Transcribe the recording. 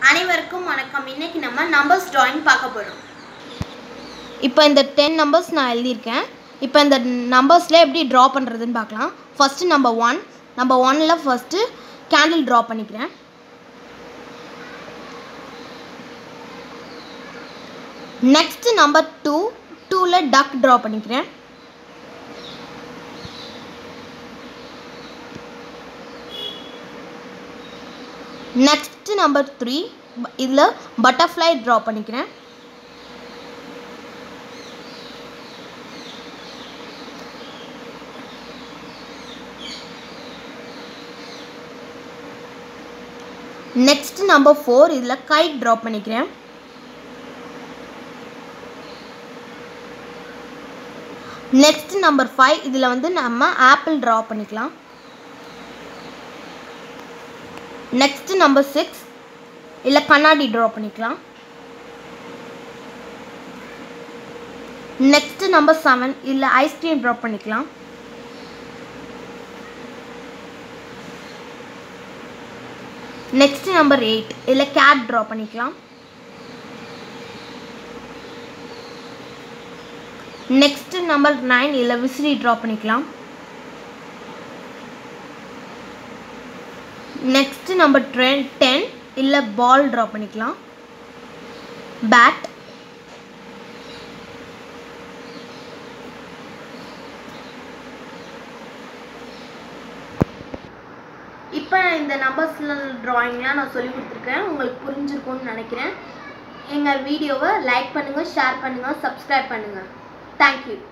அனைவருக்கும் வணக்கம் இன்னைக்கு நம்ம நம்பர்ஸ் டிராயிங் பார்க்க போகிறோம் இப்போ இந்த டென் நம்பர்ஸ் நான் எழுதியிருக்கேன் இப்போ இந்த நம்பர்ஸில் எப்படி ட்ரா பண்ணுறதுன்னு பார்க்கலாம் ஃபஸ்ட்டு நம்பர் ஒன் நம்பர் ஒனில் ஃபஸ்ட்டு கேண்டில் ட்ரா பண்ணிக்கிறேன் நெக்ஸ்ட்டு நம்பர் டூ டூவில் டக் ட்ரா பண்ணிக்கிறேன் நெக்ஸ்ட்டு நம்பர் த்ரீ இதில் பட்டர்ஃப்ளை ட்ரா பண்ணிக்கிறேன் நெக்ஸ்ட் நம்பர் ஃபோர் இதில் கைட் ட்ரா பண்ணிக்கிறேன் நெக்ஸ்ட் நம்பர் ஃபைவ் இதில் வந்து நம்ம ஆப்பிள் ட்ரா பண்ணிக்கலாம் நெக்ஸ்ட் நம்பர் சிக்ஸ் இல்லை கண்ணாடி ட்ரா பண்ணிக்கலாம் நெக்ஸ்ட் நம்பர் செவன் இல்லை ஐஸ்கிரீம் ட்ரா பண்ணிக்கலாம் நெக்ஸ்ட் நம்பர் எயிட் இல்லை கேட் ட்ரா பண்ணிக்கலாம் நெக்ஸ்ட் நம்பர் நைன் இல்லை விசிறி ட்ரா பண்ணிக்கலாம் நெக்ஸ்ட் நம்பர் ட்ரென் டென் இல்லை பால் ட்ரா பண்ணிக்கலாம் பேட் இப்போ இந்த நம்பர்ஸ்ல டிராயிங்லாம் நான் சொல்லி கொடுத்துருக்கேன் உங்களுக்கு புரிஞ்சிருக்கும்னு நினைக்கிறேன் எங்கள் வீடியோவை லைக் பண்ணுங்கள் ஷேர் பண்ணுங்கள் சப்ஸ்கிரைப் பண்ணுங்கள் தேங்க்யூ